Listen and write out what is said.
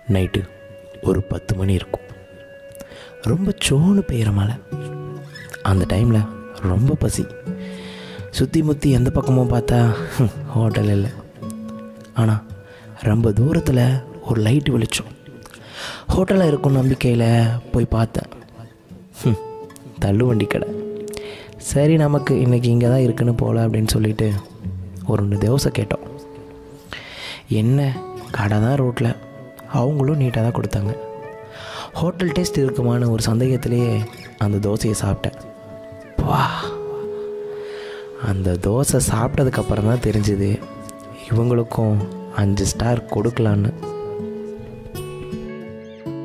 night ஒரு பத்து மணி இருக்கும் ரொம்ப சோனு பெய்கிற மழை அந்த டைமில் ரொம்ப பசி சுற்றி முற்றி எந்த பக்கமும் பார்த்தா ஹம், ஹோட்டல் இல்லை ஆனால் ரொம்ப தூரத்தில் ஒரு லைட்டு வெளிச்சம் ஹோட்டலில் இருக்கும் நம்பிக்கையில் போய் பார்த்தேன் ஹம், தள்ளுவண்டி கடை சரி நமக்கு இன்றைக்கி இங்கே தான் இருக்குன்னு போகல அப்படின்னு சொல்லிட்டு ஒரு ரெண்டு தோசை கேட்டோம் என்ன கடை தான் ரோட்டில் அவங்களும் நீட்டாக தான் கொடுத்தாங்க ஹோட்டல் டேஸ்ட் இருக்குமான்னு ஒரு சந்தேகத்திலேயே அந்த தோசையை சாப்பிட்டேன் வா அந்த தோசை சாப்பிட்டதுக்கப்புறம் தான் தெரிஞ்சுது இவங்களுக்கும் அஞ்சு ஸ்டார் கொடுக்கலான்னு